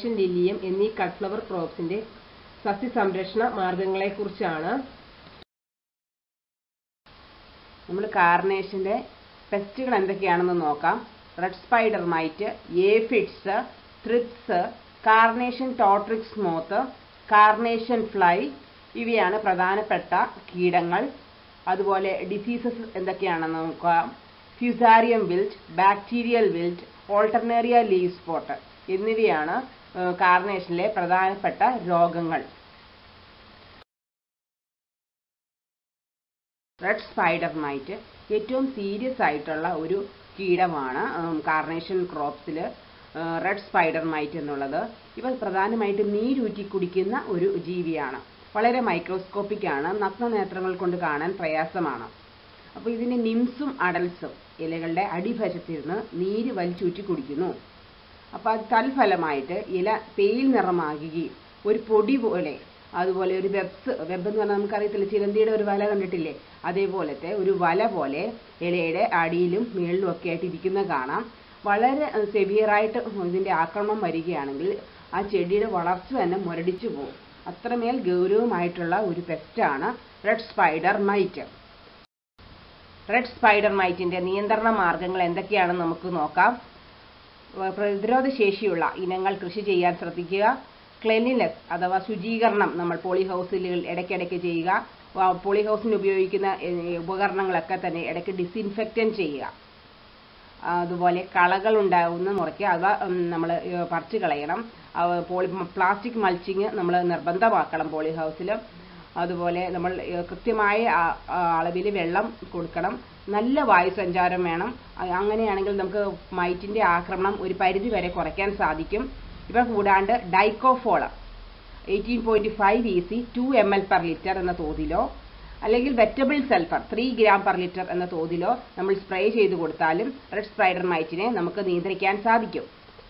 carnation ലില്ലിയം എന്നീ cut flower ക്രോപ്സിന്റെ സസ്യസംരക്ഷണ മാർഗങ്ങളെക്കുറിച്ചാണ് നമ്മൾ കാർണേഷന്റെ പെസ്റ്റുകൾ എന്തൊക്കെയാണെന്ന് നോക്കാം red spider mite aphids thrips carnation tortrix moth carnation fly ഇവയാണ് പ്രധാനപ്പെട്ട കീടങ്ങൾ അതുപോലെ ഡിസീസസ് എന്തൊക്കെയാണെന്ന് നോക്കാം fusarium wilt bacterial wilt alternaria leaf spot എന്നിവയാണ് ഏഹ്, കാർണേഷനിലെ പ്രധാനപ്പെട്ട രോഗങ്ങൾ റെഡ് സ്പൈഡർ മൈറ്റ് ഏറ്റവും സീരിയസ് ആയിട്ടുള്ള ഒരു കീടമാണ് ഉം, കാർണേഷൻ ക്രോപ്സിൽ റെഡ് സ്പൈഡർ മൈറ്റ് എന്നുള്ളത് ഇവ പ്രധാനമായിട്ടും നീരൂറ്റി കുടിക്കുന്ന ഒരു ജീവിയാണ് വളരെ മൈക്രോസ്കോപ്പിക് ആണ് നഗ്നനേത്രങ്ങൾ കൊണ്ട് കാണാൻ പ്രയാസമാണ് അപ്പോൾ ഇതിന്റെ നിംസും അഡൽസും ഇലകളുടെ അടിവശത്തിരുന്ന് നീര് വലിച്ചൂറ്റി കുടിക്കുന്നു അപ്പോൾ അത് തൽഫലമായിട്ട് ഇല പേയിൽ നിറമാകുകയും ഒരു പൊടി പോലെ അതുപോലെ ഒരു വെബ്സ് വെബ് എന്ന് പറഞ്ഞാൽ നമുക്കറിയത്തില്ല ചിലന്തിയുടെ ഒരു വല കണ്ടിട്ടില്ലേ അതേപോലത്തെ ഒരു വല പോലെ ഇലയുടെ അടിയിലും മുകളിലും ഒക്കെ ആയിട്ട് ഇരിക്കുന്ന കാണാം വളരെ സെവിയറായിട്ട് ഇതിന്റെ ആക്രമണം വരികയാണെങ്കിൽ ആ ചെടിയുടെ വളർച്ച തന്നെ മുരടിച്ചു പോകും അത്രമേൽ ഗൗരവമായിട്ടുള്ള ഒരു പെസ്റ്റാണ് red spider mite red spider മൈറ്റിന്റെ നിയന്ത്രണ മാർഗങ്ങൾ എന്തൊക്കെയാണെന്ന് നമുക്ക് നോക്കാം വ- പ്രതിരോധ ശേഷിയുള്ള ഇനങ്ങൾ കൃഷി ചെയ്യാൻ ശ്രദ്ധിക്കുക ക്ലെൻലിനെസ് അഥവാ ശുചീകരണം നമ്മൾ പോളി ഹൗസിൽ ഇടയ്ക്കിടയ്ക്ക് ചെയ്യുക വ- പോളി ഹൗസിന് ഉപയോഗിക്കുന്ന ഏഹ്, ഉപകരണങ്ങളൊക്കെ തന്നെ ഇടയ്ക്ക് ഡിസിൻഫെക്റ്റൻറ്റ് ചെയ്യുക അതുപോലെ കളകൾ ഉണ്ടാവുന്ന മുറയ്ക്ക് അവ നമ്മൾ പറിച്ചു കളയണം അവ പോളി പ്ലാസ്റ്റിക് മൾച്ചിങ് നമ്മൾ നിർബന്ധമാക്കണം പോളി ഹൗസിൽ അതുപോലെ നമ്മൾ ഏഹ്, കൃത്യമായ അളവിൽ വെള്ളം കൊടുക്കണം നല്ല വായു സഞ്ചാരം വേണം അ- അങ്ങനെയാണെങ്കിൽ നമുക്ക് മൈറ്റിന്റെ ആക്രമണം ഒരു പരിധി വരെ കുറയ്ക്കാൻ സാധിക്കും ഇവ കൂടാണ്ട് dicofol eighteen point five E C two M L per litre എന്ന തോതിലോ അല്ലെങ്കിൽ wettable sulphur three gram per litre എന്ന തോതിലോ നമ്മൾ സ്പ്രേ ചെയ്ത് കൊടുത്താലും റെഡ് സ്പൈഡർ മൈറ്റിനെ നമുക്ക് നിയന്ത്രിക്കാൻ സാധിക്കും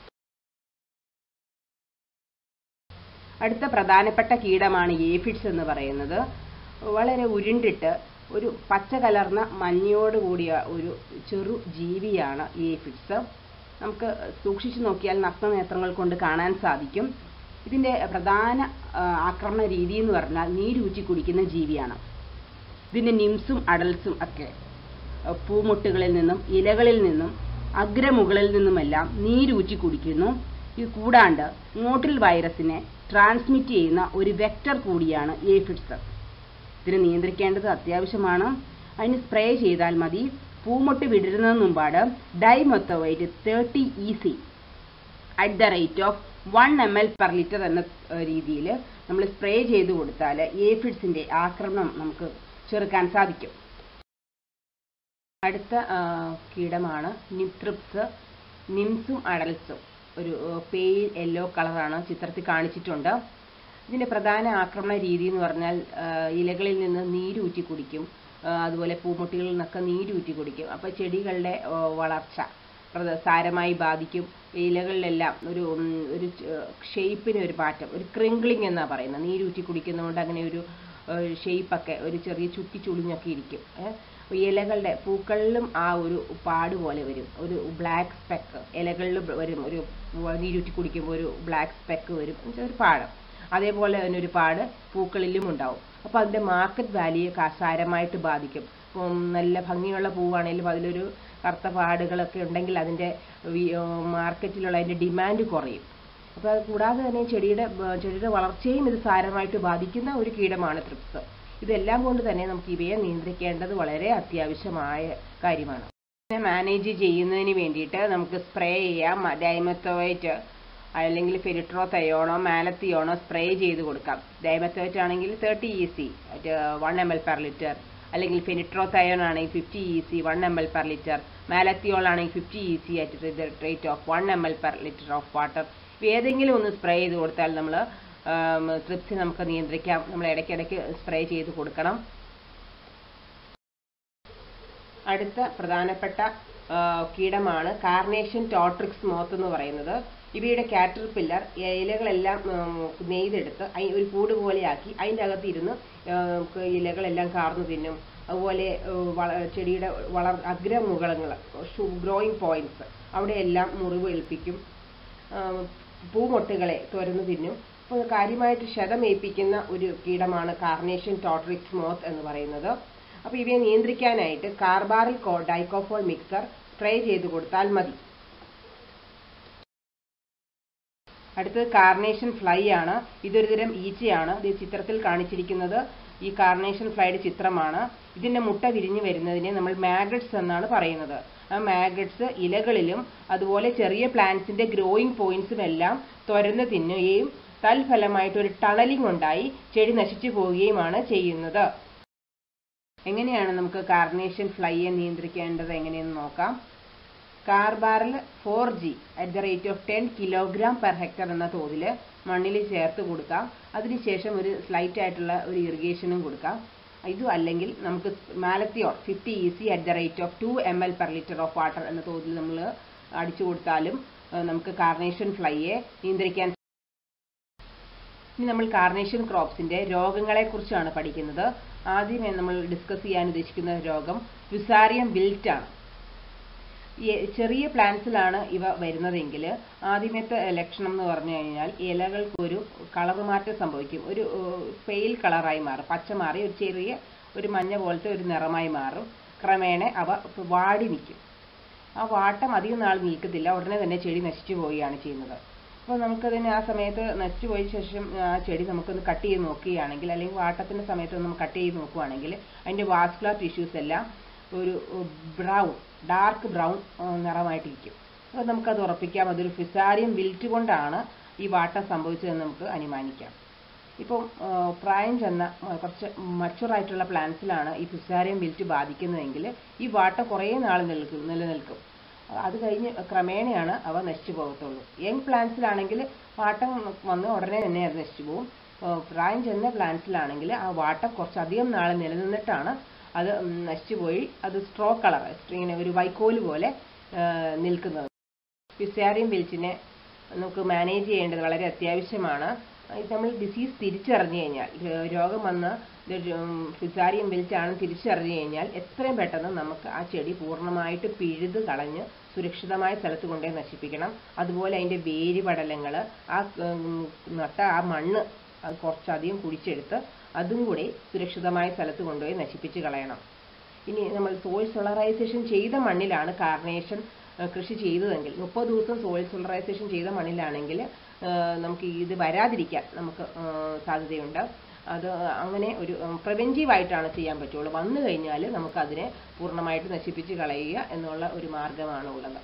അടുത്ത പ്രധാനപ്പെട്ട കീടമാണ് ഏഫിഡ്സ് എന്ന് പറയുന്നത് വളരെ ഉരുണ്ടിട്ട് ഒരു പച്ച കലർന്ന മഞ്ഞയോട് കൂടിയ ഒരു ചെറു ജീവിയാണ് ഏഫിഡ്സ് നമുക്ക് സൂക്ഷിച്ചു നോക്കിയാൽ നഗ്നനേത്രങ്ങൾ കൊണ്ട് കാണാൻ സാധിക്കും ഇതിന്റെ പ്രധാന ആ, ആക്രമണ രീതി എന്ന് പറഞ്ഞാൽ നീരൂറ്റി കുടിക്കുന്ന ജീവിയാണ് ഇതിന്റെ നിംസും അഡൽസും ഒക്കെ അഹ് പൂമൊട്ടുകളിൽ നിന്നും ഇലകളിൽ നിന്നും അഗ്രമുകളിൽ നിന്നുമെല്ലാം നീരൂറ്റി കുടിക്കുന്നു ഇത് കൂടാണ്ട് മോട്ടിൽ വൈറസിനെ ട്രാൻസ്മിറ്റ് ചെയ്യുന്ന ഒരു വെക്ടർ കൂടിയാണ് ഏഫിഡ്സ് ഇതിനെ നിയന്ത്രിക്കേണ്ടത് അത്യാവശ്യമാണ് അതിന് സ്പ്രേ ചെയ്താൽ മതി പൂമൊട്ട് വിടരുന്നതിന് മുമ്പാട് dimethoate thirty E C at the rate of one M L per litre എന്ന രീതിയിൽ നമ്മൾ സ്പ്രേ ചെയ്ത് കൊടുത്താൽ ഏഫിഡ്സിന്റെ ആക്രമണം നമുക്ക് ചെറുക്കാൻ സാധിക്കും അടുത്ത ആ, കീടമാണ് നിത്രിപ്സ് നിംസും അഡൽസും ഒരു പെയിൽ യെല്ലോ കളറാണ് ചിത്രത്തിൽ കാണിച്ചിട്ടുണ്ട് ഇതിന്റെ പ്രധാന ആക്രമണ രീതി എന്ന് പറഞ്ഞാൽ ആ, ഇലകളിൽ നിന്ന് നീരൂറ്റി കുടിക്കും ആ, അതുപോലെ പൂമുട്ടികളിൽ നിന്നൊക്കെ നീരൂറ്റി കുടിക്കും അപ്പോൾ ചെടികളുടെ ആ, വളർച്ച പ്രധ- സാരമായി ബാധിക്കും ഇലകളിലെല്ലാം ഒരു ഉം, ഒരു ഷേപ്പിന് ഒരു മാറ്റം ഒരു ക്രിങ്കിളിംഗ് എന്നാ പറയുന്നത് നീരൂറ്റി കുടിക്കുന്നതുകൊണ്ട് അങ്ങനെ ഒരു ഷേപ്പൊക്കെ ഒരു ചെറിയ ചുറ്റി ചുളിഞ്ഞൊക്കെ ഇരിക്കും ഏഹ് ഇലകളുടെ പൂക്കളിലും ആ ഒരു പാട് പോലെ വരും ഒരു ബ്ലാക്ക് സ്പെക്ക് ഇലകളിൽ വരും ഒരു നീരൂറ്റി കുടിക്കുമ്പോൾ ഒരു ബ്ലാക്ക് സ്പെക്ക് വരും എന്നുവെച്ചാ ഒരു പാട് അതേപോലെ തന്നെ ഒരു പാട് പൂക്കളിലും ഉണ്ടാവും അപ്പോൾ അതിന്റെ മാർക്കറ്റ് വാല്യൂ സാരമായിട്ട് ബാധിക്കും ഇപ്പം നല്ല ഭംഗിയുള്ള പൂവാണെങ്കിലും അതിലൊരു കറുത്ത പാടുകളൊക്കെ ഉണ്ടെങ്കിൽ അതിന്റെ വി- ഏർ മാർക്കറ്റിലുള്ള അതിന്റെ ഡിമാൻഡ് കുറയും അപ്പോൾ അത് കൂടാതെ തന്നെ ചെടിയുടെ ബ- ചെടിയുടെ വളർച്ചയും ഇത് സാരമായിട്ട് ബാധിക്കുന്ന ഒരു കീടമാണ് ട്രിപ്സ് ഇതെല്ലാം കൊണ്ട് തന്നെ നമുക്ക് ഇവയെ നിയന്ത്രിക്കേണ്ടത് വളരെ അത്യാവശ്യമായ കാര്യമാണ് ഇതിനെ മാനേജ് ചെയ്യുന്നതിന് വേണ്ടിയിട്ട് നമുക്ക് സ്പ്രേ ചെയ്യാം ഡൈമത്തോവൈറ്റ് അല്ലെങ്കിൽ ഫെരിട്രോതയോണോ മാലത്തിയോണോ സ്പ്രേ ചെയ്ത് കൊടുക്കാം ഡൈമത്തോവൈറ്റ് ആണെങ്കിൽ thirty E C one M L per litre അല്ലെങ്കിൽ ഫെനിട്രോതയോൺ ആണെങ്കിൽ fifty E C one M L per litre malathion ആണെങ്കിൽ fifty E C at the rate of one M L per litre of water ഏതെങ്കിലും ഒന്ന് spray ചെയ്ത് കൊടുത്താൽ നമ്മൾ ട്രിപ്സിനെ നമുക്ക് നിയന്ത്രിക്കാം നമ്മൾ ഇടയ്ക്കിടയ്ക്ക് സ്പ്രേ ചെയ്ത് കൊടുക്കണം അടുത്ത പ്രധാനപ്പെട്ട ആ, കീടമാണ് കാർണേഷൻ ടോട്രിക്സ് മോത്ത് എന്ന് പറയുന്നത് ഇവയുടെ കാറ്റർപില്ലർ ഇലകളെല്ലാം ഉം, നെയ്തെടുത്ത് അയി- ഒരു കൂട് പോലെയാക്കി അതിൻ്റെ അകത്ത് ഇരുന്ന് ആ, നമുക്ക് ഇലകളെല്ലാം കാർന്നു തിന്നും അതുപോലെ ഉം, വള- ചെടിയുടെ വളർ അഗ്രമുകളങ്ങൾ ഗ്രോയിങ് പോയിന്റ്സ് അവിടെയെല്ലാം മുറിവ് ഏൽപ്പിക്കും പൂമൊട്ടുകളെ തുരന്നു തിന്നും അപ്പോൾ കാര്യമായിട്ട് ക്ഷതമേൽപ്പിക്കുന്ന ഒരു കീടമാണ് കാർനേഷൻ ടോട്രിക്സ് മോത്ത് എന്ന് പറയുന്നത് അപ്പോൾ ഇവയെ നിയന്ത്രിക്കാനായിട്ട് കാർബാറിൽ ഡൈക്കോഫോൾ മിക്സർ സ്പ്രേ ചെയ്ത് കൊടുത്താൽ മതി അടുത്തത് കാർനേഷൻ ഫ്ലൈ ആണ് ഇതൊരു തരം ഈച്ചയാണ് ഇത് ചിത്രത്തിൽ കാണിച്ചിരിക്കുന്നത് ഈ കാർനേഷൻ ഫ്ലൈയുടെ ചിത്രമാണ് ഇതിന്റെ മുട്ട വിരിഞ്ഞു വരുന്നതിനെ നമ്മൾ മാഗറ്റ്സ് എന്നാണ് പറയുന്നത് ആ മാഗറ്റ്സ് ഇലകളിലും അതുപോലെ ചെറിയ പ്ലാന്റ്സിന്റെ ഗ്രോയിങ് പോയിന്റ്സും എല്ലാം തുരന്ന് തിന്നുകയും തൽഫലമായിട്ട് ഒരു ടണലിംഗ് ഉണ്ടായി ചെടി നശിച്ചു പോവുകയുമാണ് ചെയ്യുന്നത് എങ്ങനെയാണ് നമുക്ക് കാർനേഷൻ ഫ്ലൈയെ നിയന്ത്രിക്കേണ്ടത് എങ്ങനെയെന്ന് നോക്കാം carbaryl four G at the rate of ten kilogram per hectare എന്ന തോതിൽ മണ്ണിൽ ചേർത്ത് കൊടുക്കാം അതിനുശേഷം ഒരു സ്ലൈറ്റ് ആയിട്ടുള്ള ഒരു ഇറിഗേഷനും കൊടുക്കാം ഇതും അല്ലെങ്കിൽ നമുക്ക് malathion fifty E C at the rate of two M L per litre of water എന്ന തോതിൽ നമ്മൾ അടിച്ചു കൊടുത്താലും നമുക്ക് കാർനേഷൻ ഫ്ലൈയെ നിയന്ത്രിക്കാൻ ഇനി നമ്മൾ കാർനേഷൻ ക്രോപ്സിന്റെ രോഗങ്ങളെ കുറിച്ചാണ് പഠിക്കുന്നത് ആദ്യമേ നമ്മൾ ഡിസ്കസ് ചെയ്യാൻ ഉദ്ദേശിക്കുന്ന രോഗം ഫിസാരിയം വിൽറ്റ് ആണ് ചെറിയ പ്ലാന്റ്സിലാണ് ഇവ വരുന്നതെങ്കിൽ ആദ്യമത്തെ ലക്ഷണം എന്ന് പറഞ്ഞു കഴിഞ്ഞാൽ ഇലകൾക്കൊരു കളർ മാറ്റം സംഭവിക്കും ഒരു പെയിൽ കളറായി മാറും പച്ച മാറി ഒരു ചെറിയ ഒരു മഞ്ഞ പോലത്തെ ഒരു നിറമായി മാറും ക്രമേണ അവ വാടി നിൽക്കും ആ വാട്ടം അധികം നാൾ നിൽക്കത്തില്ല ഉടനെ തന്നെ ചെടി നശിച്ചു പോവുകയാണ് ചെയ്യുന്നത് അപ്പോൾ നമുക്കതിന് ആ സമയത്ത് നശിച്ചു പോയ ശേഷം ആ ചെടി നമുക്കൊന്ന് കട്ട് ചെയ്ത് നോക്കുകയാണെങ്കിൽ അല്ലെങ്കിൽ വാട്ടത്തിൻ്റെ സമയത്ത് ഒന്ന് കട്ട് ചെയ്ത് നോക്കുകയാണെങ്കിൽ അതിൻ്റെ വാസ്കുലർ ടിഷ്യൂസ് എല്ലാം ഒരു ബ്രൗൺ ഡാർക്ക് ബ്രൗൺ നിറമായിട്ടിരിക്കും അപ്പോൾ നമുക്കത് ഉറപ്പിക്കാം അതൊരു ഫിസാരിയം വിൽറ്റ് കൊണ്ടാണ് ഈ വാട്ടം സംഭവിച്ചതെന്ന് നമുക്ക് അനുമാനിക്കാം ഇപ്പം പ്രായം ചെന്ന കുറച്ച് മച്ചുറായിട്ടുള്ള പ്ലാന്റ്സിലാണ് ഈ ഫിസാരിയം വിൽറ്റ് ബാധിക്കുന്നതെങ്കിൽ ഈ വാട്ടം കുറേ നാൾ നിൽക്കും നിലനിൽക്കും അത് കഴിഞ്ഞ് ക്രമേണയാണ് അവ നശിച്ചു പോകത്തുള്ളൂ യങ് പ്ലാന്റ്സിലാണെങ്കിൽ വാട്ടം വന്ന് ഉടനെ തന്നെ അത് നശിച്ചു പോകും പ്രായം ചെന്ന പ്ലാന്റ്സിലാണെങ്കിൽ ആ വാട്ടം കുറച്ചധികം നാൾ നിലനിന്നിട്ടാണ് അത് നശിച്ചു പോയി അത് സ്ട്രോ കളർ ഇങ്ങനെ ഒരു വൈക്കോല് പോലെ നിൽക്കുന്നത് ഫിസാരിയം വിൽച്ചിനെ നമുക്ക് മാനേജ് ചെയ്യേണ്ടത് വളരെ അത്യാവശ്യമാണ് നമ്മൾ ഡിസീസ് തിരിച്ചറിഞ്ഞു കഴിഞ്ഞാൽ രോഗം വന്ന് ഫിസാരിയം വിൽച്ചാണെന്ന് തിരിച്ചറിഞ്ഞു കഴിഞ്ഞാൽ എത്രയും പെട്ടെന്ന് നമുക്ക് ആ ചെടി പൂർണ്ണമായിട്ട് പിഴുത് കളഞ്ഞ് സുരക്ഷിതമായ സ്ഥലത്ത് കൊണ്ടുപോയി നശിപ്പിക്കണം അതുപോലെ അതിൻ്റെ വേര് പടലങ്ങൾ ആ നട്ട ആ മണ്ണ് അത് കുറച്ചധികം കുഴിച്ചെടുത്ത് അതും കൂടി സുരക്ഷിതമായ സ്ഥലത്ത് കൊണ്ടുപോയി നശിപ്പിച്ച് കളയണം ഇനി നമ്മൾ സോയിൽ സോളറൈസേഷൻ ചെയ്ത മണ്ണിലാണ് കാർണേഷൻ കൃഷി ചെയ്തതെങ്കിൽ മുപ്പത് ദിവസം സോയിൽ സോളറൈസേഷൻ ചെയ്ത മണ്ണിലാണെങ്കിൽ നമുക്ക് ഇത് വരാതിരിക്കാൻ നമുക്ക് സാധ്യതയുണ്ട് അത് അങ്ങനെ ഒരു പ്രിവെൻറ്റീവ് ആയിട്ടാണ് ചെയ്യാൻ പറ്റുള്ളൂ വന്നു കഴിഞ്ഞാൽ നമുക്ക് അതിനെ പൂർണ്ണമായിട്ട് നശിപ്പിച്ച് കളയുക എന്നുള്ള ഒരു മാർഗമാണ് ഉള്ളത്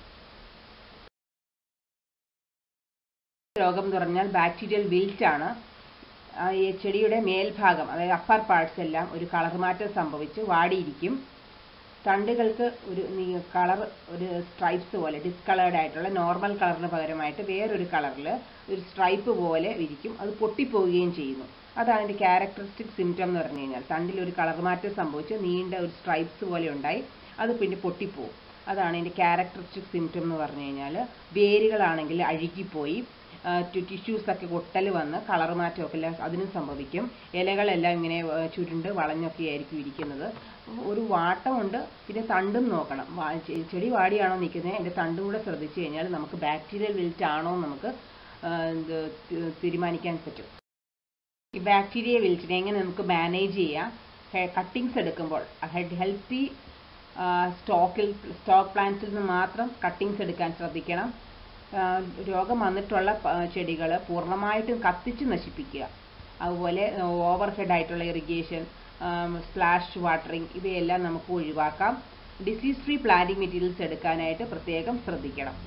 രോഗം എന്ന് പറഞ്ഞാൽ ബാക്ടീരിയൽ വിൽറ്റ് ആണ് ഈ ചെടിയുടെ മേൽഭാഗം അതായത് അപ്പർ പാർട്സ് എല്ലാം ഒരു കളർ മാറ്റം സംഭവിച്ച് വാടിയിരിക്കും തണ്ടുകൾക്ക് ഒരു കളർ ഒരു സ്ട്രൈപ്സ് പോലെ ഡിസ്കളേർഡ് ആയിട്ടുള്ള നോർമൽ കളറിന് പകരമായിട്ട് വേറൊരു കളറിൽ ഒരു സ്ട്രൈപ്പ് പോലെ ഇരിക്കും അത് പൊട്ടിപ്പോവുകയും ചെയ്യുന്നു അതാണ് അതിൻ്റെ ക്യാരക്ടറിസ്റ്റിക് സിംറ്റം എന്ന് പറഞ്ഞു കഴിഞ്ഞാൽ തണ്ടിൽ ഒരു കളർ മാറ്റം സംഭവിച്ച് നീണ്ട ഒരു സ്ട്രൈപ്സ് പോലെ ഉണ്ടായി അത് പിന്നെ പൊട്ടിപ്പോവും അതാണ് ഇതിൻ്റെ ക്യാരക്ടറിസ്റ്റിക് സിംറ്റം എന്ന് പറഞ്ഞു കഴിഞ്ഞാൽ വേരുകളാണെങ്കിൽ അഴുകിപ്പോയി ടിഷ്യൂസ് ഒക്കെ ഒട്ടൽ വന്ന് കളർ മാറ്റമൊക്കെ എല്ലാം അതിനും സംഭവിക്കും ഇലകളെല്ലാം ഇങ്ങനെ ചുരുണ്ട് വളഞ്ഞൊക്കെ ആയിരിക്കും ഇരിക്കുന്നത് ഒരു വാട്ടമുണ്ട് പിന്നെ തണ്ടും നോക്കണം ചെടി വാടിയാണോ നിൽക്കുന്നത് അതിൻ്റെ തണ്ടും കൂടെ ശ്രദ്ധിച്ചു കഴിഞ്ഞാൽ നമുക്ക് ബാക്ടീരിയൽ വിൽറ്റ് ആണോ നമുക്ക് തീരുമാനിക്കാൻ പറ്റും ഈ ബാക്ടീരിയ വിൽറ്റിനെ എങ്ങനെ നമുക്ക് മാനേജ് ചെയ്യാം കട്ടിങ്സ് എടുക്കുമ്പോൾ ഹെൽത്തി സ്റ്റോക്കിൽ സ്റ്റോക്ക് പ്ലാന്റ്സിൽ നിന്ന് മാത്രം കട്ടിങ്സ് എടുക്കാൻ ശ്രദ്ധിക്കണം രോഗം വന്നിട്ടുള്ള ചെടികൾ പൂർണ്ണമായിട്ടും കത്തിച്ച് നശിപ്പിക്കുക അതുപോലെ ഓവർ ഹെഡ് ആയിട്ടുള്ള ഇറിഗേഷൻ സ്പ്ലാഷ് വാട്ടറിങ് ഇവയെല്ലാം നമുക്ക് ഒഴിവാക്കാം ഡിസീസ് ഫ്രീ പ്ലാന്റിംഗ് മെറ്റീരിയൽസ് എടുക്കാനായിട്ട് പ്രത്യേകം ശ്രദ്ധിക്കണം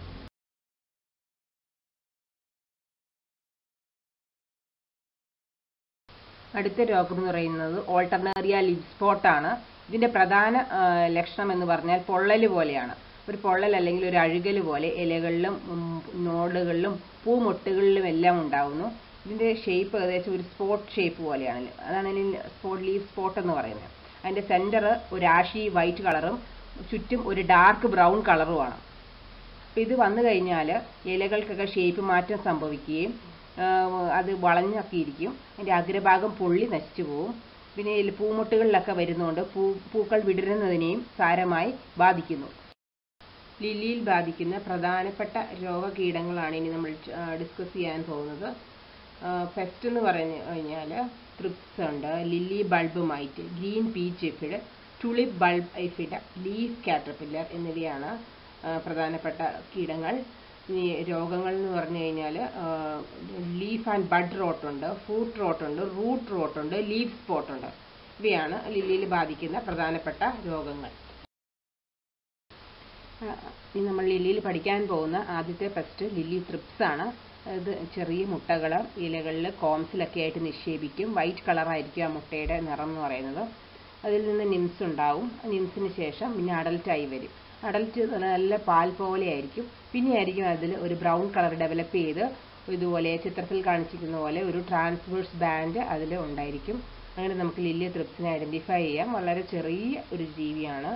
അടുത്ത രോഗം എന്ന് പറയുന്നത് ഓൾട്ടർനേറിയ ലിപ് സ്പോട്ട് ആണ് ഇതിന്റെ പ്രധാന ലക്ഷണം എന്ന് പറഞ്ഞാൽ പൊള്ളൽ പോലെയാണ് ഒരു പൊള്ളൽ അല്ലെങ്കിൽ ഒരു അഴുകൽ പോലെ ഇലകളിലും നോടുകളിലും പൂമൊട്ടുകളിലും എല്ലാം ഉണ്ടാവുന്നു ഇതിന്റെ ഷേപ്പ് ഏകദേശം ഒരു സ്പോട്ട് ഷേപ്പ് പോലെയാണ് അതാണ് ഇതിന് സ്പോട്ട് ലീഫ് സ്പോട്ട് എന്ന് പറയുന്നത് അതിന്റെ സെന്റർ ഒരു ആഷി വൈറ്റ് കളറും ചുറ്റും ഒരു ഡാർക്ക് ബ്രൗൺ കളറുമാണ് അപ്പോൾ ഇത് വന്നു കഴിഞ്ഞാൽ ഇലകൾക്കൊക്കെ ഷേപ്പ് മാറ്റം സംഭവിക്കുകയും അത് വളഞ്ഞൊക്കെ ഇരിക്കും അതിൻ്റെ അഗ്രഭാഗം പൊള്ളി നശിച്ചു പോവും പിന്നെ പൂമുട്ടുകളിലൊക്കെ വരുന്നതുകൊണ്ട് പൂ പൂക്കൾ വിടരുന്നതിനെയും സാരമായി ബാധിക്കുന്നു ലില്ലിയിൽ ബാധിക്കുന്ന പ്രധാനപ്പെട്ട രോഗകീടങ്ങളാണ് ഇനി നമ്മൾ ഡിസ്കസ് ചെയ്യാൻ പോകുന്നത് ഫസ്റ്റ് എന്ന് പറഞ്ഞു കഴിഞ്ഞാൽ ട്രിപ്സ് ഉണ്ട് lily bulb mite green peach aphid tulip bulb aphid leaf caterpillar എന്നിവയാണ് ആ, പ്രധാനപ്പെട്ട കീടങ്ങൾ ഈ രോഗങ്ങൾ എന്ന് പറഞ്ഞു കഴിഞ്ഞാൽ ലീഫ് ആൻഡ് ബഡ് റോട്ട് ഉണ്ട് ഫ്രൂട്ട് റോട്ട് ഉണ്ട് റൂട്ട് റോട്ട് ഉണ്ട് ലീഫ് സ്പോട്ട് ഉണ്ട് ഇവയാണ് ലില്ലിയിൽ ബാധിക്കുന്ന പ്രധാനപ്പെട്ട രോഗങ്ങൾ ആ, ഇനി നമ്മൾ ലില്ലിയിൽ പഠിക്കാൻ പോകുന്ന ആദ്യത്തെ ഫസ്റ്റ് ലില്ലി ത്രിപ്സ് ആണ് ഇത് ചെറിയ മുട്ടകൾ ഇലകളിൽ കോംസിലൊക്കെ ആയിട്ട് നിക്ഷേപിക്കും വൈറ്റ് കളറായിരിക്കും ആ മുട്ടയുടെ നിറം എന്ന് പറയുന്നത് അതിൽ നിന്ന് നിംസ് ഉണ്ടാവും നിംസിന് ശേഷം പിന്നെ അഡൽട്ടായി വരും അഡൽട്ട് നല്ല പാൽ പോലെ ആയിരിക്കും പിന്നെ ആയിരിക്കും അതിൽ ഒരു ബ്രൗൺ കളർ ഡെവലപ്പ് ചെയ്ത് ഇതുപോലെ ചിത്രത്തിൽ കാണിച്ചിരിക്കുന്ന പോലെ ഒരു ട്രാൻസ്വേഴ്സ് ബാൻഡ് അതിൽ ഉണ്ടായിരിക്കും അങ്ങനെ നമുക്ക് ലില്ലി ത്രിപ്സിനെ ഐഡന്റിഫൈ ചെയ്യാം വളരെ ചെറിയ ഒരു ജീവിയാണ്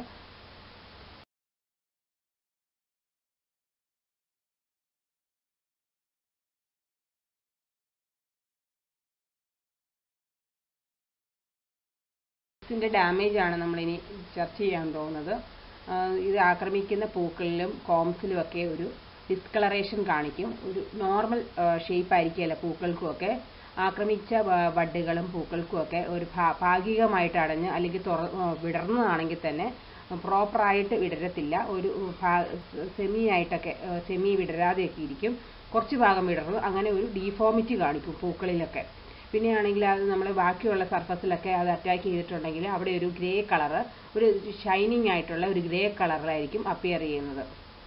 ന്റെ ഡാമേജ് ആണ് നമ്മളിനി ചർച്ച ചെയ്യാൻ പോകുന്നത് ആ, ഇത് ആക്രമിക്കുന്ന പൂക്കളിലും കോംസിലും ഒക്കെ ഒരു ഡിസ്കളറേഷൻ കാണിക്കും ഒരു നോർമൽ ഷേപ്പ് ആയിരിക്കില്ല പൂക്കൾക്കും ഒക്കെ ആക്രമിച്ച ബ- ബഡ്ഡുകളും പൂക്കൾക്കും ഒക്കെ ഒരു ഭാ- ഭാഗികമായിട്ട് അടഞ്ഞ് അല്ലെങ്കിൽ തുറ ആ, വിടർന്നതാണെങ്കിൽ തന്നെ പ്രോപ്പറായിട്ട് വിടരത്തില്ല ഒരു സെമി ആയിട്ടൊക്കെ സെമി വിടരാതെയൊക്കെ ഇരിക്കും കുറച്ച് ഭാഗം വിടർന്നു അങ്ങനെ ഒരു ഡീഫോമിറ്റി കാണിക്കും പൂക്കളിലൊക്കെ പിന്നെയാണെങ്കിൽ അത് നമ്മൾ ബാക്കിയുള്ള സർഫസിലൊക്കെ അത് അറ്റാക്ക് ചെയ്തിട്ടുണ്ടെങ്കിൽ അവിടെ ഒരു ഗ്രേ കളറ് ഒരു ഷൈനിങ് ആയിട്ടുള്ള ഒരു ഗ്രേ കളറിലായിരിക്കും അപ്പിയർ ചെയ്യുന്നത്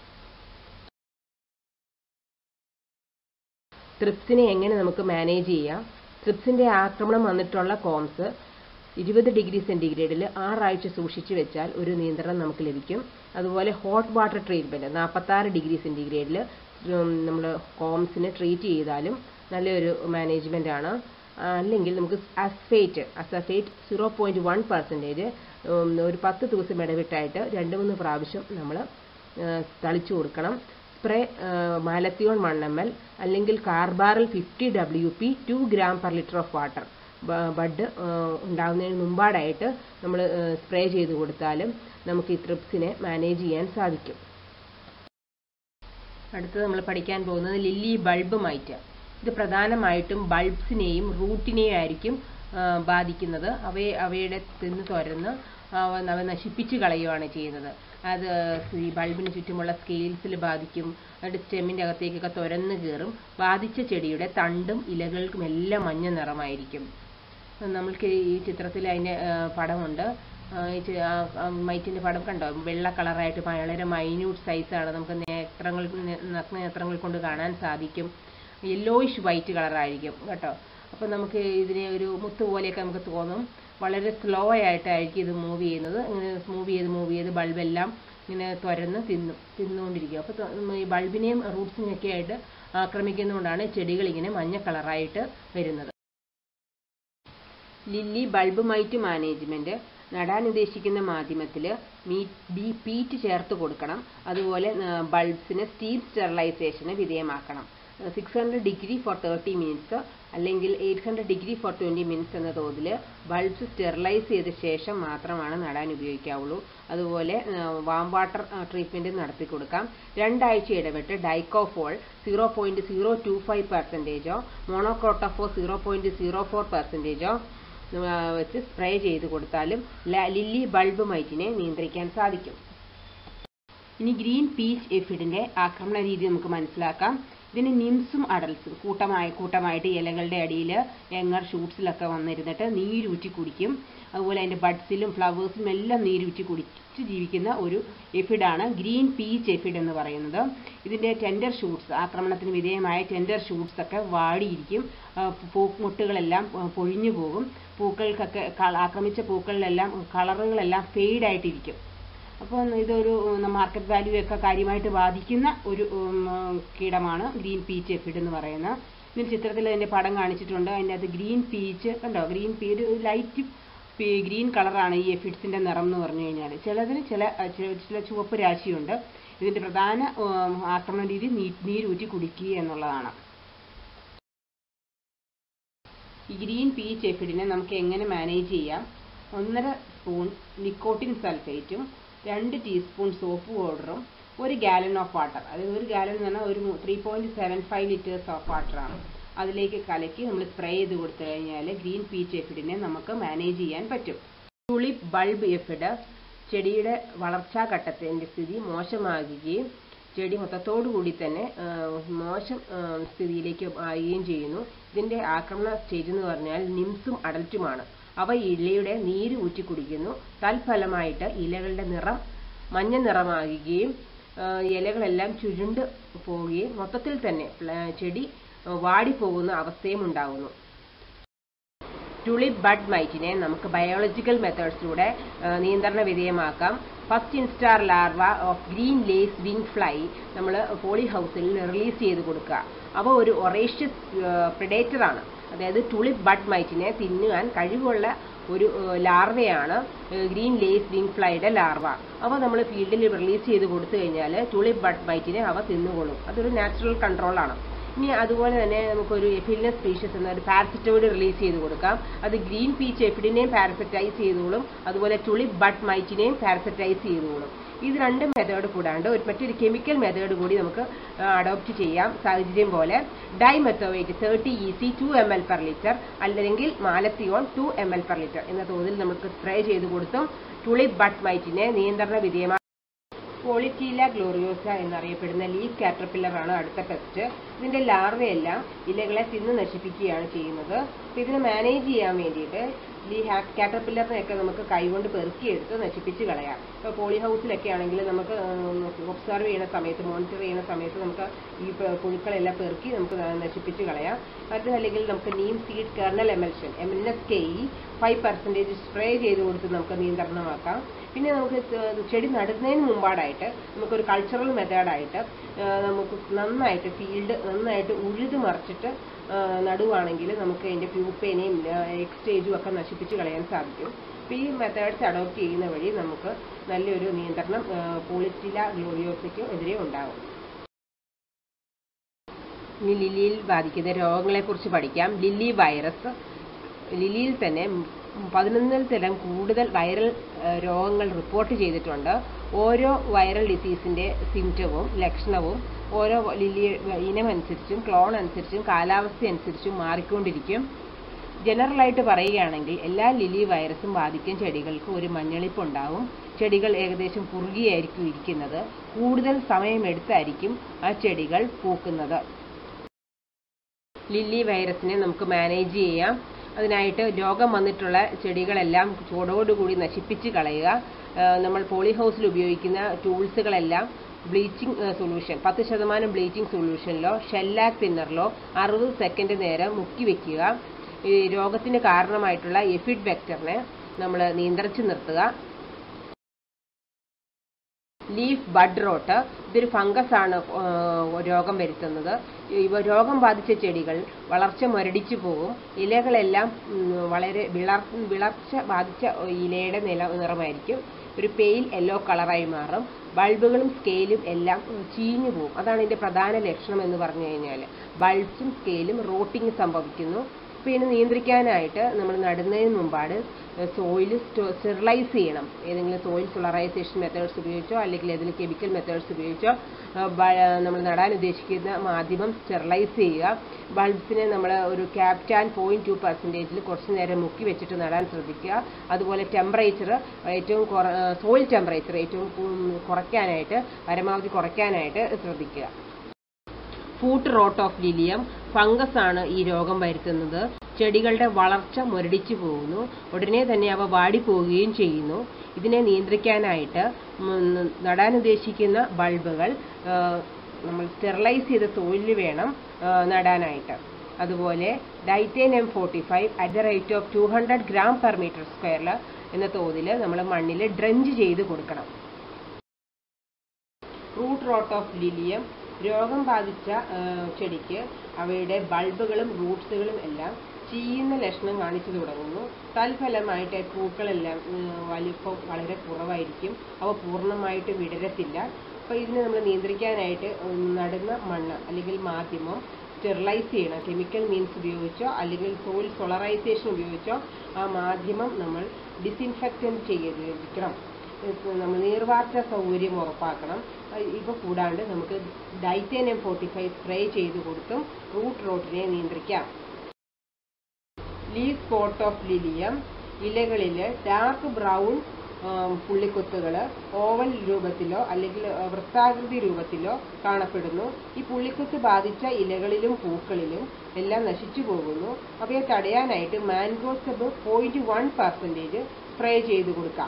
ത്രിപ്സിനെ എങ്ങനെ നമുക്ക് മാനേജ് ചെയ്യാം ത്രിപ്സിന്റെ ആക്രമണം വന്നിട്ടുള്ള കോംസ് ഇരുപത് ഡിഗ്രി സെന്റിഗ്രേഡിൽ ആറാഴ്ച സൂക്ഷിച്ചു വെച്ചാൽ ഒരു നിയന്ത്രണം നമുക്ക് ലഭിക്കും അതുപോലെ ഹോട്ട് വാട്ടർ ട്രീറ്റ്മെന്റ് നാൽപ്പത്താറ് ഡിഗ്രി സെന്റിഗ്രേഡിൽ നമ്മൾ കോംസിനെ ട്രീറ്റ് ചെയ്താലും നല്ലൊരു മാനേജ്മെന്റ് ആണ് ആ, അല്ലെങ്കിൽ നമുക്ക് acephate acephate zero point one percentage ഒരു പത്ത് ദിവസം ഇടവിട്ടായിട്ട് രണ്ട് മൂന്ന് പ്രാവശ്യം നമ്മൾ തളിച്ചു കൊടുക്കണം spray malathion one M L അല്ലെങ്കിൽ carbaryl fifty W P two gram per litre of water bud ഉണ്ടാകുന്നതിന് മുമ്പാടായിട്ട് നമ്മൾ സ്പ്രേ ചെയ്ത് കൊടുത്താലും നമുക്ക് ഈ ട്രിപ്സിനെ മാനേജ് ചെയ്യാൻ സാധിക്കും അടുത്തത് നമ്മൾ പഠിക്കാൻ പോകുന്നത് ലില്ലി ബൾബ് മൈറ്റ് ഇത് പ്രധാനമായിട്ടും ബൾബ്സിനെയും റൂട്ടിനെയും ആയിരിക്കും ആ, ബാധിക്കുന്നത് അവയെ അവയുടെ തിന്ന് തുരന്ന് അവ അവ നശിപ്പിച്ച് കളയുകയാണ് ചെയ്യുന്നത് അത് ഈ ബൾബിന് ചുറ്റുമുള്ള സ്കെയിൽസിൽ ബാധിക്കും അതിന്റെ സ്റ്റെമ്മിന്റെ അകത്തേക്കൊക്കെ തുരന്ന് കയറും ബാധിച്ച ചെടിയുടെ തണ്ടും ഇലകൾക്കും എല്ലാം മഞ്ഞ നിറമായിരിക്കും നമ്മൾക്ക് ഈ ചിത്രത്തിൽ അതിന്റെ ആ, പടമുണ്ട് ആ, ഈ ചി- ആ, ആ, മൈറ്റിന്റെ പടം കണ്ടോ വെള്ള കളറായിട്ട് വളരെ മൈന്യൂട്ട് സൈസാണ് നമുക്ക് നേത്രങ്ങൾ നഗ്നനേത്രങ്ങൾ കൊണ്ട് കാണാൻ സാധിക്കും യെല്ലോയിഷ് വൈറ്റ് കളറായിരിക്കും കേട്ടോ അപ്പോൾ നമുക്ക് ഇതിനെ ഒരു മുത്ത് പോലെയൊക്കെ നമുക്ക് തോന്നും വളരെ സ്ലോ ആയിട്ടായിരിക്കും ഇത് മൂവ് ചെയ്യുന്നത് ഇങ്ങനെ മൂവ് ചെയ്ത് മൂവ് ചെയ്ത് ബൾബെല്ലാം ഇങ്ങനെ തുരന്ന് തിന്നും തിന്നുകൊണ്ടിരിക്കും അപ്പോൾ ഈ ബൾബിനെയും റൂട്ട്സിനെയൊക്കെ ആയിട്ട് ആക്രമിക്കുന്നതുകൊണ്ടാണ് ചെടികൾ ഇങ്ങനെ മഞ്ഞ കളറായിട്ട് വരുന്നത് ലില്ലി ബൾബ് മൈറ്റ് മാനേജ്മെന്റ് നടാൻ ഉദ്ദേശിക്കുന്ന മാധ്യമത്തിൽ ബി പീറ്റ് ചേർത്ത് കൊടുക്കണം അതുപോലെ ബൾബ്സിന് സ്റ്റീം സ്റ്റെറിലൈസേഷന് വിധേയമാക്കണം six hundred degree for thirty minutes അല്ലെങ്കിൽ eight hundred degree for twenty minutes എന്ന തോതിൽ ബൾബ്സ് സ്റ്റെറിലൈസ് ചെയ്ത ശേഷം മാത്രമാണ് നടാൻ ഉപയോഗിക്കാവുള്ളൂ അതുപോലെ വാം വാട്ടർ ട്രീറ്റ്മെന്റ് നടത്തി കൊടുക്കാം രണ്ടാഴ്ച ഇടവിട്ട് dicofol zero point zero two five പെർസെൻറ്റേജോ monocrotophos zero point zero four പെർസെൻറ്റേജോ വെച്ച് സ്പ്രേ ചെയ്ത് കൊടുത്താലും ല- ലില്ലി ബൾബ് മൈറ്റിനെ നിയന്ത്രിക്കാൻ സാധിക്കും ഇനി ഗ്രീൻ പീച്ച് എഫിഡിന്റെ ആക്രമണ രീതി നമുക്ക് മനസ്സിലാക്കാം ഇതിന് നിംസും അഡൽസും കൂട്ടമായി കൂട്ടമായിട്ട് ഇലകളുടെ അടിയിൽ എങ്ങർ ഷൂട്ട്സിലൊക്കെ വന്നിരുന്നിട്ട് നീരൂറ്റി കുടിക്കും അതുപോലെ അതിന്റെ ബഡ്സിലും ഫ്ലവേഴ്സിലും എല്ലാം നീരൂറ്റി കുടിച്ച് ജീവിക്കുന്ന ഒരു എഫിഡാണ് ഗ്രീൻ പീച്ച് എഫിഡ് എന്ന് പറയുന്നത് ഇതിന്റെ ടെൻഡർ ഷൂട്ട്സ് ആക്രമണത്തിന് വിധേയമായ ടെൻഡർ ഷൂട്ട്സ് ഒക്കെ വാടിയിരിക്കും ആ, പൂമുട്ടുകളെല്ലാം ആ, പൊഴിഞ്ഞു പോകും പൂക്കൾക്കൊക്കെ കള- ആക്രമിച്ച പൂക്കളിലെല്ലാം കളറുകളെല്ലാം ഫെയ്ഡ് ആയിട്ടിരിക്കും അപ്പോൾ ഇതൊരു മാർക്കറ്റ് വാല്യൂ ഒക്കെ കാര്യമായിട്ട് ബാധിക്കുന്ന ഒരു ഉം, കീടമാണ് ഗ്രീൻ പീച്ച് എഫിഡ് എന്ന് പറയുന്നത് ഇതിൽ ചിത്രത്തിൽ അതിന്റെ പടം കാണിച്ചിട്ടുണ്ട് അതിൻ്റെ അകത്ത് ഗ്രീൻ പീച്ച് കണ്ടോ ഗ്രീൻ പീ ഒരു ലൈറ്റ് ഗ്രീൻ കളറാണ് ഈ എഫിഡ്സിന്റെ നിറം എന്ന് പറഞ്ഞു കഴിഞ്ഞാൽ ചിലതിന് ചില അഹ് ചി- ചില ചുവപ്പ് രാശിയുണ്ട് ഇതിന്റെ പ്രധാന ഉം, ആക്രമണ രീതി നീ- നീരൂറ്റി കുടിക്കുക എന്നുള്ളതാണ് ഈ ഗ്രീൻ പീച്ച് എഫിഡിനെ നമുക്ക് എങ്ങനെ മാനേജ് ചെയ്യാം ഒന്നര സ്പൂൺ നിക്കോട്ടിൻ സൾഫേറ്റും രണ്ട് ടീസ്പൂൺ സോപ്പ് പൗഡറും ഒരു ഗാലൻ ഓഫ് വാട്ടർ അതായത് ഒരു ഗാലൻ എന്ന് പറഞ്ഞാൽ ഒരു three point seven five litres of വാട്ടറാണ് അതിലേക്ക് കലക്കി നമ്മൾ സ്പ്രേ ചെയ്ത് കൊടുത്തു കഴിഞ്ഞാൽ ഗ്രീൻ പീച്ച് എഫിഡിനെ നമുക്ക് മാനേജ് ചെയ്യാൻ പറ്റും ടുളിപ്പ് ബൾബ് എഫിഡ് ചെടിയുടെ വളർച്ചാ ഘട്ടത്തിന്റെ സ്ഥിതി മോശമാകുകയും ചെടി മൊത്തത്തോടു കൂടി തന്നെ ആ, മോശം ആ, സ്ഥിതിയിലേക്ക് ആവുകയും ചെയ്യുന്നു ഇതിന്റെ ആക്രമണ സ്റ്റേജ് എന്ന് പറഞ്ഞാൽ നിംസും അഡൽറ്റുമാണ് അവ ഇലയുടെ നീര് ഊറ്റി കുടിക്കുന്നു തൽഫലമായിട്ട് ഇലകളുടെ നിറം മഞ്ഞ നിറമാകുകയും ആ, ഇലകളെല്ലാം ചുരുണ്ട് പോവുകയും മൊത്തത്തിൽ തന്നെ പ്ല- ചെടി വാടിപ്പോകുന്ന അവസ്ഥയും ഉണ്ടാകുന്നു ടുളിപ്പ് ബഡ് മൈറ്റിനെ നമുക്ക് ബയോളജിക്കൽ മെത്തേഡ്സിലൂടെ നിയന്ത്രണ വിധേയമാക്കാം first instar larva of green lace lacewing fly നമ്മൾ പോളി ഹൗസിൽ റിലീസ് ചെയ്ത് കൊടുക്കുക അവ ഒരു ഒറേഷ്യസ് പ്രിഡേറ്റർ ആണ് അതായത് ടുളിപ്പ് ബഡ് മൈറ്റിനെ തിന്നുവാൻ കഴിവുള്ള ഒരു ഏഹ്, ലാർവയാണ് ഏഹ്, ഗ്രീൻ ലേസ് വിങ് ഫ്ലൈയുടെ ലാർവ അവ നമ്മൾ ഫീൽഡിൽ റിലീസ് ചെയ്ത് കൊടുത്തു കഴിഞ്ഞാൽ ടുളിപ്പ് ബഡ് മൈറ്റിനെ അവ തിന്നുകൊള്ളും അതൊരു നാച്ചുറൽ കൺട്രോളാണ് ഇനി അതുപോലെ തന്നെ നമുക്കൊരു എഫിലിനസ് സ്പീഷ്യസ് എന്ന ഒരു പാരസിറ്റോയിഡ് റിലീസ് ചെയ്ത് കൊടുക്കാം അത് ഗ്രീൻ പീച്ച് എഫിഡിനെയും പാരസറ്റൈസ് ചെയ്തോളും അതുപോലെ ടുളിപ്പ് ബട്ട് മൈറ്റിനെയും പാരസറ്റൈസ് ചെയ്തോളും ഇത് രണ്ട് മെത്തേഡ് കൂടാണ്ട് ഒരു മറ്റൊരു കെമിക്കൽ മെത്തേഡ് കൂടി നമുക്ക് അഡോപ്റ്റ് ചെയ്യാം സാഹചര്യം പോലെ dimethoate thirty E C two M L per litre അല്ലെങ്കിൽ malathion two M L per litre എന്ന തോതിൽ നമുക്ക് സ്പ്രേ ചെയ്ത് കൊടുത്തും ടുളിപ്പ് ബട്ട് മൈറ്റിനെ നിയന്ത്രണ വിധേയമാക്കി പോളിറ്റീല ഗ്ലോറിയോസ എന്നറിയപ്പെടുന്ന ലീഫ് കാറ്റർപില്ലർ ആണ് അടുത്ത പെസ്റ്റ് ഇതിന്റെ ലാർവയെല്ലാം ഇലകളെ തിന്ന് നശിപ്പിക്കുകയാണ് ചെയ്യുന്നത് അപ്പൊ ഇതിനെ മാനേജ് ചെയ്യാൻ വേണ്ടിയിട്ട് ഈ കാറ്റർപില്ലറിനെയൊക്കെ നമുക്ക് കൈകൊണ്ട് പെറുക്കിയെടുത്ത് നശിപ്പിച്ച് കളയാം ഇപ്പോൾ പോളി ഹൗസിലൊക്കെ ആണെങ്കിൽ നമുക്ക് ഒബ്സർവ് ചെയ്യുന്ന സമയത്ത് മോണിറ്റർ ചെയ്യുന്ന സമയത്ത് നമുക്ക് ഈ പ- പുഴുക്കളെല്ലാം പെറുക്കി നമുക്ക് ന- നശിപ്പിച്ച് കളയാം അത് അല്ലെങ്കിൽ നമുക്ക് neem seed kernel emulsion M N S K E five percentage spray ചെയ്ത് കൊടുത്ത് നമുക്ക് നിയന്ത്രണമാക്കാം പിന്നെ നമുക്ക് ചെ- ചെടി നടുന്നതിന് മുമ്പാടായിട്ട് നമുക്കൊരു കൾച്ചറൽ മെത്തേഡായിട്ട് നമുക്ക് നന്നായിട്ട് ഫീൽഡ് നന്നായിട്ട് ഉഴുത് മറിച്ചിട്ട് ആ, നടുവാണെങ്കിൽ നമുക്ക് അതിന്റെ പ്യൂപ്പേനെയും എക്സ്റ്റേജും ഒക്കെ നശിപ്പിച്ച് കളയാൻ സാധിക്കും അപ്പോൾ ഈ മെത്തേഡ്സ് അഡോപ്റ്റ് ചെയ്യുന്ന വഴി നമുക്ക് നല്ലൊരു നിയന്ത്രണം പോളിറ്റില ഗ്ലോറിയോസയ്ക്കും എതിരെ ഉണ്ടാകും ഇനി ലില്ലിയിൽ ബാധിക്കുന്ന രോഗങ്ങളെക്കുറിച്ച് പഠിക്കാം ലില്ലി വൈറസ് ലില്ലിയിൽ തന്നെ പതിനൊന്നിൽ തരം കൂടുതൽ വൈറൽ ഏഹ്, രോഗങ്ങൾ റിപ്പോർട്ട് ചെയ്തിട്ടുണ്ട് ഓരോ വൈറൽ ഡിസീസിന്റെ സിംറ്റവും ലക്ഷണവും ഓരോ ലില്ലി ഇനം അനുസരിച്ചും ക്ലോൺ അനുസരിച്ചും കാലാവസ്ഥ അനുസരിച്ചും മാറിക്കൊണ്ടിരിക്കും ജനറലായിട്ട് പറയുകയാണെങ്കിൽ എല്ലാ ലില്ലി വൈറസും ബാധിക്കും ചെടികൾക്ക് ഒരു മഞ്ഞളിപ്പുണ്ടാവും ചെടികൾ ഏകദേശം കുറുകിയായിരിക്കും ഇരിക്കുന്നത് കൂടുതൽ സമയമെടുത്തായിരിക്കും ആ ചെടികൾ പൂക്കുന്നത് ലില്ലി വൈറസിനെ നമുക്ക് മാനേജ് ചെയ്യാം അതിനായിട്ട് രോഗം വന്നിട്ടുള്ള ചെടികളെല്ലാം ചൂടോടുകൂടി നശിപ്പിച്ച് കളയുക ആ, നമ്മൾ പോളി ഹൗസിൽ ഉപയോഗിക്കുന്ന ടൂൾസുകളെല്ലാം ബ്ലീച്ചിങ് സൊല്യൂഷൻ പത്ത് ശതമാനം ബ്ലീച്ചിങ് സൊല്യൂഷനിലോ ഷെല്ലാക് തിന്നറിലോ അറുപത് സെക്കൻഡ് നേരം മുക്കി വെക്കുക ഈ രോഗത്തിന് കാരണമായിട്ടുള്ള എഫിഡ് വെക്ടറിനെ നമ്മൾ നിയന്ത്രിച്ച് നിർത്തുക ലീഫ് ബഡ് റോട്ട് ഇതൊരു ഫംഗസ് ആണ് ആ, രോഗം വരുത്തുന്നത് ഇവ രോഗം ബാധിച്ച ചെടികൾ വളർച്ച മുരടിച്ചു പോകും ഇലകളെല്ലാം ഉം, വളരെ വിളർ വിളർച്ച ബാധിച്ച ഇലയുടെ നില നിറമായിരിക്കും ഒരു പെയിൽ യെല്ലോ കളറായി മാറും ബൾബുകളും സ്കെയിലും എല്ലാം ഉം, ചീഞ്ഞു പോകും അതാണ് ഇതിന്റെ പ്രധാന ലക്ഷണം എന്ന് പറഞ്ഞു കഴിഞ്ഞാൽ ബൾബ്സും സ്കെയിലും റോട്ടിങ് സംഭവിക്കുന്നു അപ്പോൾ ഇതിനെ നിയന്ത്രിക്കാനായിട്ട് നമ്മൾ നടുന്നതിന് മുമ്പാട് സോയിൽ സ്റ്റെറിലൈസ് ചെയ്യണം ഏതെങ്കിലും സോയിൽ സോളറൈസേഷൻ മെത്തേഡ്സ് ഉപയോഗിച്ചോ അല്ലെങ്കിൽ ഏതെങ്കിലും കെമിക്കൽ മെത്തേഡ്സ് ഉപയോഗിച്ചോ നമ്മൾ നടാൻ ഉദ്ദേശിക്കുന്ന മാധ്യമം സ്റ്റെറിലൈസ് ചെയ്യുക ബൾബ്സിനെ നമ്മൾ ഒരു ക്യാപ്റ്റാൻ പോയിന്റ് ടു പെർസെൻറ്റേജിൽ കുറച്ച് നേരം മുക്കി വെച്ചിട്ട് നടാൻ ശ്രദ്ധിക്കുക അതുപോലെ ടെമ്പറേച്ചർ ഏറ്റവും സോയിൽ ടെമ്പറേച്ചർ ഏറ്റവും ഉം, കുറയ്ക്കാനായിട്ട് പരമാവധി കുറയ്ക്കാനായിട്ട് ശ്രദ്ധിക്കുക foot rot of lilium fungus ആണ് ഈ രോഗം വരുത്തുന്നത് ചെടികളുടെ വളർച്ച മുരടിച്ചു പോകുന്നു ഉടനെ തന്നെ അവ വാടിപ്പോവുകയും ചെയ്യുന്നു ഇതിനെ നിയന്ത്രിക്കാനായിട്ട് ഉം, നടാൻ ഉദ്ദേശിക്കുന്ന ബൾബുകൾ ആ, നമ്മൾ സ്റ്റെറിലൈസ് ചെയ്ത സോയിലിൽ വേണം ആ, നടാനായിട്ട് അതുപോലെ Dithane M forty five at the rate of two hundred gram per metre സ്ക്വയറിൽ എന്ന തോതിൽ നമ്മൾ മണ്ണിൽ ഡ്രഞ്ച് ചെയ്ത് കൊടുക്കണം റൂട്ട് റോട്ട് ഓഫ് ലിലിയം രോഗം ബാധിച്ച ആ, ചെടിക്ക് അവയുടെ ബൾബുകളും റൂട്ട്സുകളും എല്ലാം ചീയുന്ന ലക്ഷണം കാണിച്ചു തുടങ്ങുന്നു തൽഫലമായിട്ട് പൂക്കളെല്ലാം ഉം, വലിപ്പം വളരെ കുറവായിരിക്കും അവ പൂർണ്ണമായിട്ട് വിടരത്തില്ല അപ്പോൾ ഇതിനെ നമ്മൾ നിയന്ത്രിക്കാനായിട്ട് ഉം, നടുന്ന മണ്ണ് അല്ലെങ്കിൽ മാധ്യമം സ്റ്റെറിലൈസ് ചെയ്യണം കെമിക്കൽ മീൻസ് ഉപയോഗിച്ചോ അല്ലെങ്കിൽ സോയിൽ സോളറൈസേഷൻ ഉപയോഗിച്ചോ ആ മാധ്യമം നമ്മൾ ഡിസിൻഫെക്റ്റൻറ്റ് ചെയ്തിരിക്കണം നമ്മൾ നീർവാർച്ച സൗകര്യം ഉറപ്പാക്കണം ഇവ കൂടാണ്ട് നമുക്ക് ഡൈറ്റേനിയം ഫോർട്ടി ഫൈവ് സ്പ്രേ ചെയ്ത് കൊടുത്തും റൂട്ട് റോട്ടിനെ നിയന്ത്രിക്കാം ലീഫ് സ്പോട്ട് ഓഫ് ലിലിയം ഇലകളിൽ ഡാർക്ക് ബ്രൗൺ പുള്ളിക്കുത്തുകൾ ഓവൽ രൂപത്തിലോ അല്ലെങ്കിൽ വൃത്താകൃതി രൂപത്തിലോ കാണപ്പെടുന്നു ഈ പുള്ളിക്കുത്ത് ബാധിച്ച ഇലകളിലും പൂക്കളിലും എല്ലാം നശിച്ചു പോകുന്നു അവയെ തടയാനായിട്ട് mancozeb point one percentage spray ചെയ്ത് കൊടുക്കാം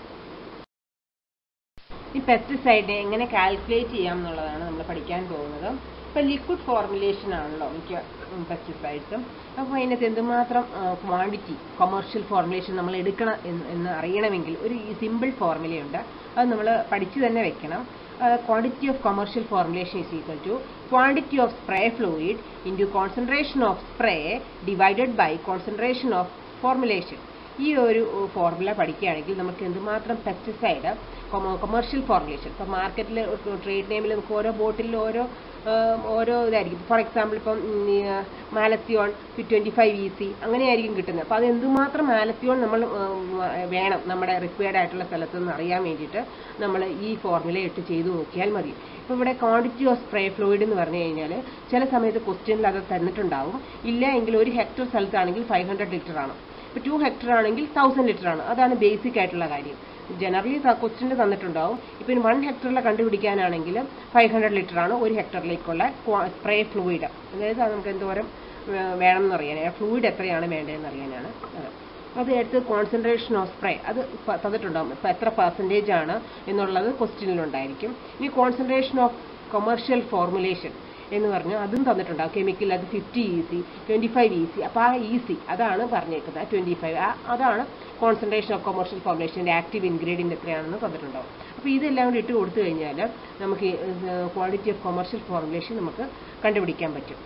ഈ പെസ്റ്റിസൈഡിനെ എങ്ങനെ കാൽക്കുലേറ്റ് ചെയ്യാം എന്നുള്ളതാണ് നമ്മൾ പഠിക്കാൻ പോകുന്നത് ഇപ്പൊ ലിക്വിഡ് ഫോർമുലേഷൻ ആണല്ലോ മിക്ക പെസ്റ്റിസൈഡ്സും അപ്പോൾ അതിനകത്ത് എന്തുമാത്രം ക്വാണ്ടിറ്റി കൊമേഴ്ഷ്യൽ ഫോർമുലേഷൻ നമ്മൾ എടുക്കണം എന്ന് എന്ന് അറിയണമെങ്കിൽ ഒരു സിമ്പിൾ ഫോർമുലയുണ്ട് അത് നമ്മൾ പഠിച്ചു തന്നെ വെക്കണം quantity of commercial formulation is equal to quantity of spray fluid into concentration of spray divided by concentration of formulation ഈ ഒരു ഫോർമുല പഠിക്കുകയാണെങ്കിൽ നമുക്ക് എന്തുമാത്രം പെസ്റ്റിസൈഡ് കൊമേഴ്ഷ്യൽ ഫോർമുലേഷൻ ഇപ്പം മാർക്കറ്റിൽ ട്രേഡ് നെയിമിൽ നമുക്ക് ഓരോ ബോട്ടിൽ ഓരോ ഓരോ ഇതായിരിക്കും ഫോർ എക്സാമ്പിൾ ഇപ്പം malathion twenty five E C അങ്ങനെയായിരിക്കും കിട്ടുന്നത് അപ്പോൾ അത് എന്തുമാത്രം മാലത്തിയോൺ നമ്മൾ വേണം നമ്മുടെ റിക്വയർഡ് ആയിട്ടുള്ള സ്ഥലത്ത് നിന്ന് അറിയാൻ വേണ്ടിയിട്ട് നമ്മൾ ഈ ഫോർമുല ഇട്ട് ചെയ്തു നോക്കിയാൽ മതി ഇപ്പോൾ ഇവിടെ ക്വാണ്ടിറ്റി ഓഫ് സ്പ്രേ ഫ്ലൂയിഡ് എന്ന് പറഞ്ഞു കഴിഞ്ഞാൽ ചില സമയത്ത് ക്വസ്റ്റ്യനിൽ അത് തന്നിട്ടുണ്ടാവും ഇല്ല എങ്കിൽ ഒരു ഹെക്ടർ സ്ഥലത്താണെങ്കിൽ ഫൈവ് ഹൺഡ്രഡ് ലിറ്റർ ആണ് ഇപ്പോൾ ടു ഹെക്ടർ ആണെങ്കിൽ തൗസൻഡ് ലിറ്റർ ആണ് അതാണ് ബേസിക് ആയിട്ടുള്ള കാര്യം ജനറലി ക്വസ്റ്റ്യൻ തന്നിട്ടുണ്ടാവും ഇപ്പം വൺ ഹെക്ടറിലെ കണ്ടുപിടിക്കാനാണെങ്കിൽ ഫൈവ് ഹൺഡ്രഡ് ലിറ്റർ ആണ് ഒരു ഹെക്ടറിലേക്കുള്ള സ്പ്രേ ഫ്ലൂയിഡ് അതായത് അത് നമുക്ക് എന്തോരം വേണം എന്നറിയാൻ ഫ്ലൂയിഡ് എത്രയാണ് വേണ്ടതെന്ന് അറിയാനാണ് അത് അത് എടുത്ത് കോൺസെൻട്രേഷൻ ഓഫ് സ്പ്രേ അത് തന്നിട്ടുണ്ടാവും ഇപ്പം എത്ര പെർസെൻറ്റേജ് ആണ് എന്നുള്ളത് ക്വസ്റ്റ്യനിലുണ്ടായിരിക്കും ഇനി കോൺസെൻട്രേഷൻ ഓഫ് കൊമേഴ്ഷ്യൽ ഫോർമുലേഷൻ എന്ന് പറഞ്ഞാൽ അതും തന്നിട്ടുണ്ടാവും കെമിക്കൽ അത് fifty E C twenty five E C അപ്പോൾ ആ ഇ സി അതാണ് പറഞ്ഞേക്കുന്നത് ട്വൻറ്റി ഫൈവ് അതാണ് കോൺസെൻട്രേഷൻ ഓഫ് കൊമേഴ്ഷ്യൽ ഫോർമുലേഷൻ്റെ ആക്റ്റീവ് ഇൻഗ്രീഡിയൻറ്റ് എത്രയാണെന്ന് തന്നിട്ടുണ്ടാവും അപ്പോൾ ഇതെല്ലാം കൂടി ഇട്ട് കൊടുത്തു കഴിഞ്ഞാൽ നമുക്ക് ക്വാണ്ടിറ്റി ഓഫ് കൊമേഴ്ഷ്യൽ ഫോർമുലേഷൻ നമുക്ക് കണ്ടുപിടിക്കാൻ പറ്റും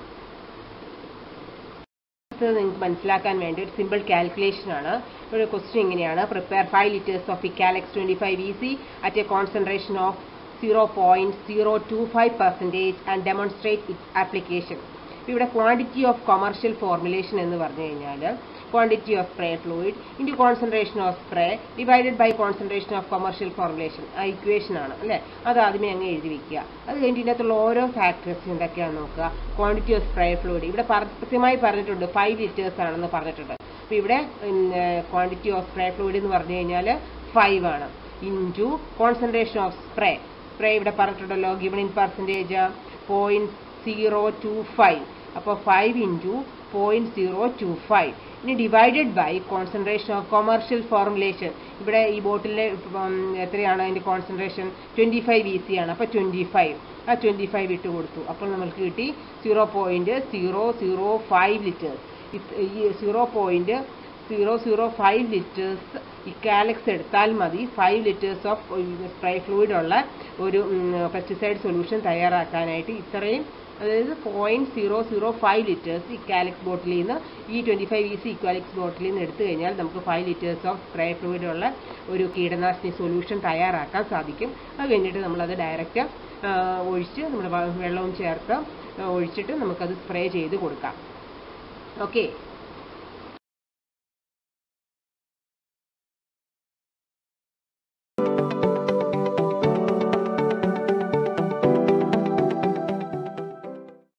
നിങ്ങൾക്ക് മനസ്സിലാക്കാൻ വേണ്ടി ഒരു സിമ്പിൾ കാൽക്കുലേഷൻ ആണ് ഒരു ക്വസ്റ്റ്യൻ ഇങ്ങനെയാണ് prepare five litres of Ekalux twenty five E C at a concentration of zero point zero two five percentage and demonstrate its application ഇവിടെ ക്വാണ്ടിറ്റി ഓഫ് കൊമേഴ്ഷ്യൽ ഫോർമുലേഷൻ എന്ന് പറഞ്ഞു കഴിഞ്ഞാൽ quantity of spray fluid into concentration of spray divided by concentration of commercial formulation ആ equation ആണ് അല്ലേ അത് ആദ്യമേ അങ്ങ് എഴുതി വെക്കുക അത് കഴിഞ്ഞിട്ട് ഇതിനകത്തുള്ള ഓരോ ഫാക്ടേഴ്സ് എന്തൊക്കെയാണെന്ന് നോക്കുക ക്വാണ്ടിറ്റി ഓഫ് സ്പ്രേ ഫ്ലൂയിഡ് ഇവിടെ കൃത്യമായി പറഞ്ഞിട്ടുണ്ട് ഫൈവ് ലിറ്റേഴ്സ് ആണെന്ന് പറഞ്ഞിട്ടുണ്ട് അപ്പോൾ ഇവിടെ ക്വാണ്ടിറ്റി ഓഫ് സ്പ്രേ ഫ്ലൂയിഡ് എന്ന് പറഞ്ഞു കഴിഞ്ഞാൽ ഫൈവ് ആണ് into concentration of spray spray ഇവിടെ പറഞ്ഞിട്ടുണ്ടല്ലോ given in percentage point zero two five അപ്പോൾ five into point zero two five ഇനി divided by concentration of commercial formulation ഇവിടെ ഈ ബോട്ടിലെ എത്രയാണ് അതിൻ്റെ കോൺസെൻട്രേഷൻ ട്വൻറ്റി ഫൈവ് ഇ സി ആണ് അപ്പോൾ ട്വൻറ്റി ഫൈവ് ആ ട്വൻറ്റി ഫൈവ് ഇട്ട് കൊടുത്തു അപ്പോൾ നമുക്ക് കിട്ടി zero point zero zero five litres ഈ zero point zero zero five litres Ekalux എടുത്താൽ മതി five litres of spray fluid ഉള്ള ഒരു പെസ്റ്റിസൈഡ് സൊല്യൂഷൻ തയ്യാറാക്കാനായിട്ട് ഇത്രയും അതായത് point zero zero five litres Ekalux ബോട്ടിലിൽ നിന്ന് ഈ twenty five E C Ekalux ബോട്ടിലിൽ നിന്ന് എടുത്തു കഴിഞ്ഞാൽ നമുക്ക് five litres of spray fluid ഉള്ള ഒരു കീടനാശിനി സൊല്യൂഷൻ തയ്യാറാക്കാൻ സാധിക്കും അത് കഴിഞ്ഞിട്ട് നമ്മളത് ഡയറക്റ്റ് ഒഴിച്ച് നമ്മൾ വെള്ളവും ചേർത്ത് ഒഴിച്ചിട്ട് നമുക്കത് സ്പ്രേ ചെയ്ത് കൊടുക്കാം ഓക്കെ